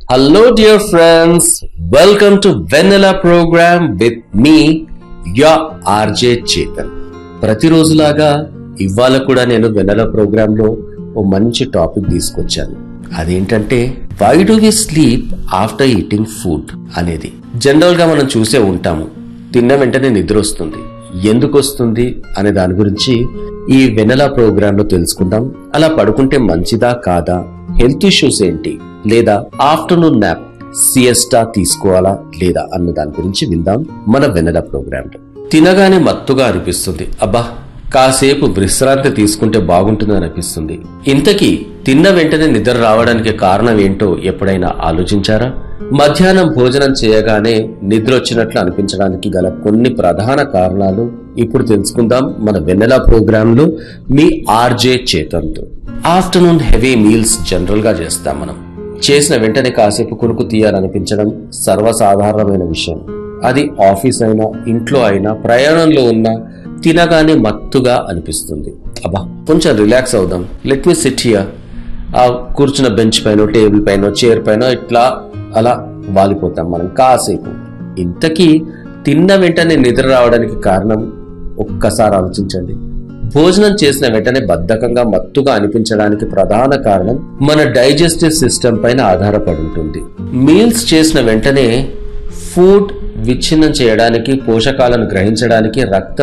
Hello, dear friends. Welcome to Vanilla program with me, your RJ Chetan. ప్రతిరోజులాగా ఇవాళ కూడా నేను వెన్నెల programme లో ఓ మంచి టాపిక్ తీసుకొచ్చాను అదేంటంటే why do we sleep after eating food అనేది జనరల్ గా మనం చూసే ఉంటాము తిన్న వెంటనే నిద్ర వస్తుంది ఎందుకు వస్తుంది అనే దాని గురించి ఈ వెనెలా ప్రోగ్రామ్ లో తెలుసుకుందాం అలా పడుకుంటే మంచిదా కాదా హెల్త్ ఇష్యూస్ ఏంటి లేదా ఆఫ్టర్నూన్ నాప్ సిఎస్టా తీసుకోవాలా లేదా అన్న దాని గురించి విందాం మన వెనెలా ప్రోగ్రామ్ లో తినగానే మత్తుగా అనిపిస్తుంది అబ్బా కాసేపు విశ్రాంతి తీసుకుంటే బాగుంటుంది అనిపిస్తుంది ఇంతకీ తిన్న వెంటనే నిద్ర రావడానికి కారణం ఏంటో ఎప్పుడైనా ఆలోచించారా మధ్యాహ్నం భోజనం చేయగానే నిద్ర వచ్చినట్లు అనిపించడానికి గల కొన్ని ప్రధాన కారణాలు ఇప్పుడు తెలుసుకుందాం మన వెన్నెలా ప్రోగ్రామ్ లో మీ ఆర్జే చేతంతో ఆఫ్టర్నూన్ హెవీ మీల్స్ జనరల్ గా చేస్తాం మనం చేసిన వెంటనే కాసేపు కునుకు తీయాలనిపించడం సర్వసాధారణమైన విషయం అది ఆఫీస్ అయినా ఇంట్లో అయినా ప్రయాణంలో ఉన్నా తినగానే మత్తుగా అనిపిస్తుంది అబ్బా కొంచెం రిలాక్స్ అవుదాం లెట్ మీ సిట్ హియర్ ఆ కూర్చున్న బెంచ్ పైన టేబుల్ పైన చైర్ పైన ఇట్లా అలా వాలిపోతాం మనం కాసేపు ఇంతకీ తిన్న వెంటనే నిద్ర రావడానికి కారణం ఒక్కసారి ఆలోచించండి భోజనం చేసిన వెంటనే బద్ధకంగా మత్తుగా అనిపించడానికి ప్రధాన కారణం మన డైజెస్టివ్ సిస్టమ్ పైన ఆధారపడి ఉంటుంది మీల్స్ చేసిన వెంటనే ఫుడ్ విచ్ఛిన్నం చేయడానికి పోషకాలను గ్రహించడానికి రక్తం